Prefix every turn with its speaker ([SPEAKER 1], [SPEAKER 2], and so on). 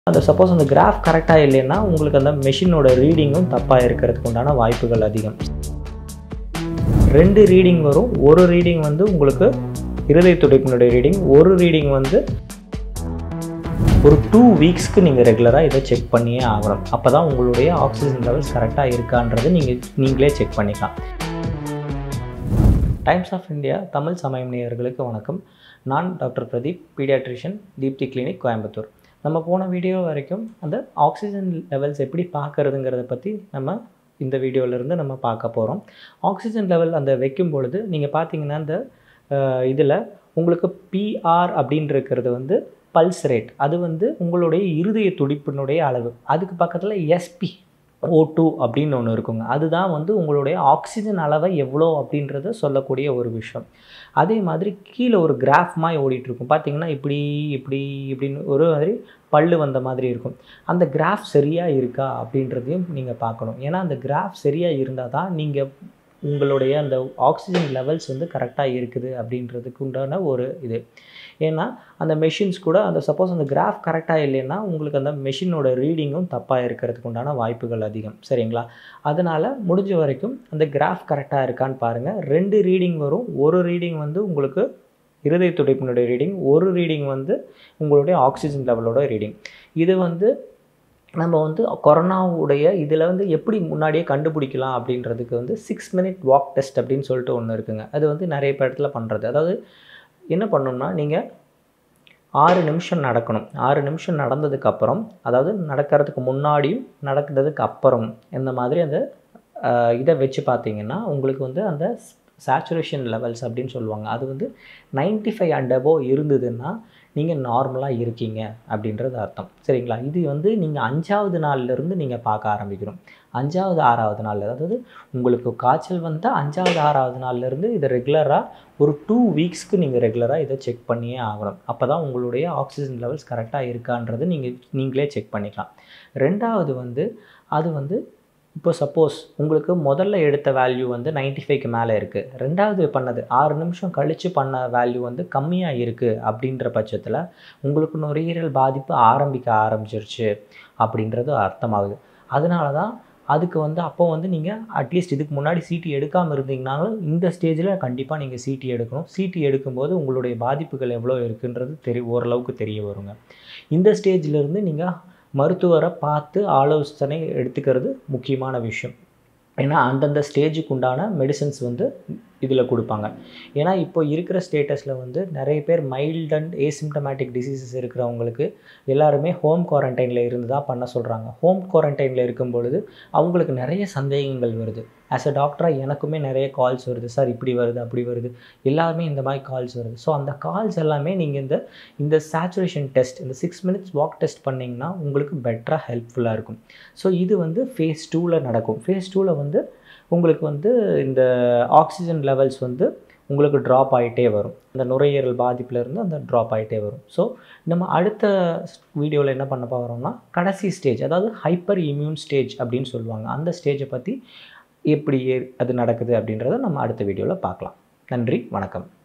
[SPEAKER 1] அந்த சப்போஸ் அந்த கிராஃப் கரெக்டாக இல்லைன்னா உங்களுக்கு அந்த மெஷினோட ரீடிங்கும் தப்பாக இருக்கிறதுக்கு உண்டான வாய்ப்புகள் அதிகம் ரெண்டு ரீடிங் வரும் ஒரு ரீடிங் வந்து உங்களுக்கு இருதய துடிப்பினுடைய ரீடிங் ஒரு ரீடிங் வந்து ஒரு டூ வீக்ஸ்க்கு நீங்கள் ரெகுலராக இதை செக் பண்ணியே ஆகணும் அப்போ தான் உங்களுடைய ஆக்சிஜன் லெவல்ஸ் கரெக்டாக இருக்கான்றது நீங்கள் நீங்களே செக் பண்ணிக்கலாம் டைம்ஸ் ஆஃப் இந்தியா தமிழ் சமயம் நேயர்களுக்கு வணக்கம் நான் doctor Pradeep paediatrician Deepthi clinic Coimbatore நம்ம போன வீடியோ வரைக்கும் அந்த ஆக்சிஜன் லெவல்ஸ் எப்படி பார்க்கறதுங்கிறத பற்றி நம்ம இந்த வீடியோவிலேருந்து நம்ம பார்க்க போகிறோம் ஆக்சிஜன் லெவல் அந்த வைக்கும் பொழுது நீங்கள் பார்த்தீங்கன்னா இந்த இதில் உங்களுக்கு பிஆர் அப்படின்னு இருக்கிறது வந்து பல்ஸ் ரேட் அது வந்து உங்களுடைய இருதய துடிப்பினுடைய அளவு அதுக்கு பக்கத்தில் எஸ்பி ஓ டூ அப்படின்னு ஒன்று இருக்குங்க அதுதான் வந்து உங்களுடைய ஆக்சிஜன் அளவை எவ்வளோ அப்படின்றத சொல்லக்கூடிய ஒரு விஷயம் அதே மாதிரி கீழே ஒரு கிராஃப் மாதிரி ஓடிட்டுருக்கும் பார்த்தீங்கன்னா இப்படி இப்படி இப்படின்னு ஒரு மாதிரி பல்லு வந்த மாதிரி இருக்கும் அந்த கிராஃப் சரியாக இருக்கா அப்படின்றதையும் நீங்கள் பார்க்கணும் ஏன்னா அந்த கிராஃப் சரியாக இருந்தால் தான் நீங்கள் உங்களுடைய அந்த ஆக்சிஜன் லெவல்ஸ் வந்து கரெக்டாக இருக்குது அப்படின்றதுக்கு உண்டான ஒரு இது ஏன்னா அந்த மெஷின்ஸ் கூட அந்த சப்போஸ் அந்த கிராஃப் கரெக்டாக இல்லைன்னா உங்களுக்கு அந்த மெஷினோட ரீடிங்கும் தப்பாக இருக்கிறதுக்கு உண்டான வாய்ப்புகள் அதிகம் சரிங்களா அதனால் முடிஞ்ச வரைக்கும் அந்த கிராஃப் கரெக்டாக இருக்கான்னு பாருங்கள் ரெண்டு ரீடிங் வரும் ஒரு ரீடிங் வந்து உங்களுக்கு இருதய துடிப்பினுடைய ரீடிங் ஒரு ரீடிங் வந்து உங்களுடைய ஆக்சிஜன் லெவலோட ரீடிங் இது வந்து நம்ம வந்து கொரோனாவுடைய இதில் வந்து எப்படி முன்னாடியே கண்டுபிடிக்கலாம் அப்படின்றதுக்கு வந்து சிக்ஸ் மினிட் வாக் டெஸ்ட் அப்படின்னு சொல்லிட்டு ஒன்று இருக்குங்க அது வந்து நிறைய இடத்துல பண்ணுறது அதாவது என்ன பண்ணணும்னா நீங்கள் ஆறு நிமிஷம் நடக்கணும் ஆறு நிமிஷம் நடந்ததுக்கப்புறம் அதாவது நடக்கிறதுக்கு முன்னாடியும் நடக்கிறதுக்கு அப்புறம் இந்த மாதிரி அந்த இதை வச்சு பார்த்தீங்கன்னா உங்களுக்கு வந்து அந்த சேச்சுரேஷன் லெவல்ஸ் அப்படின்னு சொல்லுவாங்க அது வந்து நைன்ட்டி ஃபைவ் அண்ட் அபோவ் இருந்ததுன்னா நீங்கள் நார்மலாக இருக்கீங்க அப்படின்றது அர்த்தம் சரிங்களா இது வந்து நீங்கள் அஞ்சாவது நாள்லேருந்து நீங்கள் பார்க்க ஆரம்பிக்கணும் அஞ்சாவது ஆறாவது நாள் அதாவது உங்களுக்கு காய்ச்சல் வந்தால் அஞ்சாவது ஆறாவது நாள்லேருந்து இதை ரெகுலராக ஒரு டூ வீக்ஸ்க்கு நீங்கள் ரெகுலராக இதை செக் பண்ணியே ஆகணும் அப்போ தான் உங்களுடைய ஆக்சிஜன் லெவல்ஸ் கரெக்டாக இருக்கான்றது நீங்கள் நீங்களே செக் பண்ணிக்கலாம் ரெண்டாவது வந்து அது வந்து இப்போ சப்போஸ் உங்களுக்கு முதல்ல எடுத்த வேல்யூ வந்து நைன்ட்டி ஃபைவ்க்கு மேலே இருக்குது ரெண்டாவது பண்ணது ஆறு நிமிஷம் கழித்து பண்ண வேல்யூ வந்து கம்மியாக இருக்குது அப்படின்ற பட்சத்தில் உங்களுக்கு நுரையீரல் பாதிப்பு ஆரம்பிக்க ஆரம்பிச்சிருச்சு அப்படின்றது அர்த்தமாகுது அதனால தான் அதுக்கு வந்து அப்போ வந்து நீங்கள் அட்லீஸ்ட் இதுக்கு முன்னாடி சிடி எடுக்காமல் இருந்தீங்கனாலும் இந்த ஸ்டேஜில் கண்டிப்பாக நீங்கள் சிடி எடுக்கணும் சிடி எடுக்கும்போது உங்களுடைய பாதிப்புகள் எவ்வளோ இருக்குன்றது தெரி ஓரளவுக்கு தெரிய வருங்க இந்த ஸ்டேஜிலேருந்து நீங்கள் மருத்துவரை பார்த்து ஆலோசனை எடுத்துக்கிறது முக்கியமான விஷயம் ஏன்னா அந்தந்த ஸ்டேஜுக்கு உண்டான மெடிசன்ஸ் வந்து இதில் கொடுப்பாங்க ஏன்னா இப்போ இருக்கிற ஸ்டேட்டஸில் வந்து நிறைய பேர் மைல்ட் அண்ட் ஏசிம்டமேட்டிக் டிசீசஸ் இருக்கிறவங்களுக்கு எல்லாருமே ஹோம் குவாரண்டைனில் இருந்து தான் பண்ண சொல்கிறாங்க ஹோம் குவாரண்டைனில் இருக்கும் பொழுது அவங்களுக்கு நிறைய சந்தேகங்கள் வருது ஆஸ் அ டாக்டராக எனக்குமே நிறைய கால்ஸ் வருது சார் இப்படி வருது அப்படி வருது எல்லாருமே இந்த மாதிரி கால்ஸ் வருது ஸோ அந்த கால்ஸ் எல்லாமே நீங்கள் இந்த இந்த சேச்சுரேஷன் டெஸ்ட் இந்த சிக்ஸ் மினிட்ஸ் வாக் டெஸ்ட் பண்ணிங்கன்னா உங்களுக்கு பெட்டராக ஹெல்ப்ஃபுல்லாக இருக்கும் ஸோ இது வந்து ஃபேஸ் டூவில் நடக்கும் ஃபேஸ் டூவில் வந்து உங்களுக்கு வந்து இந்த ஆக்சிஜன் லெவல்ஸ் வந்து உங்களுக்கு ட்ராப் ஆகிட்டே வரும் அந்த நுரையீரல் பாதிப்புலேருந்து அந்த ட்ராப் ஆகிட்டே வரும் ஸோ நம்ம அடுத்த வீடியோவில் என்ன பண்ண போகிறோம்னா கடைசி ஸ்டேஜ் அதாவது ஹைப்பர் இம்யூன் ஸ்டேஜ் அப்படின்னு சொல்லுவாங்க அந்த ஸ்டேஜை பற்றி எப்படி அது நடக்குது அப்படின்றத நம்ம அடுத்த வீடியோவில் பார்க்கலாம் நன்றி வணக்கம்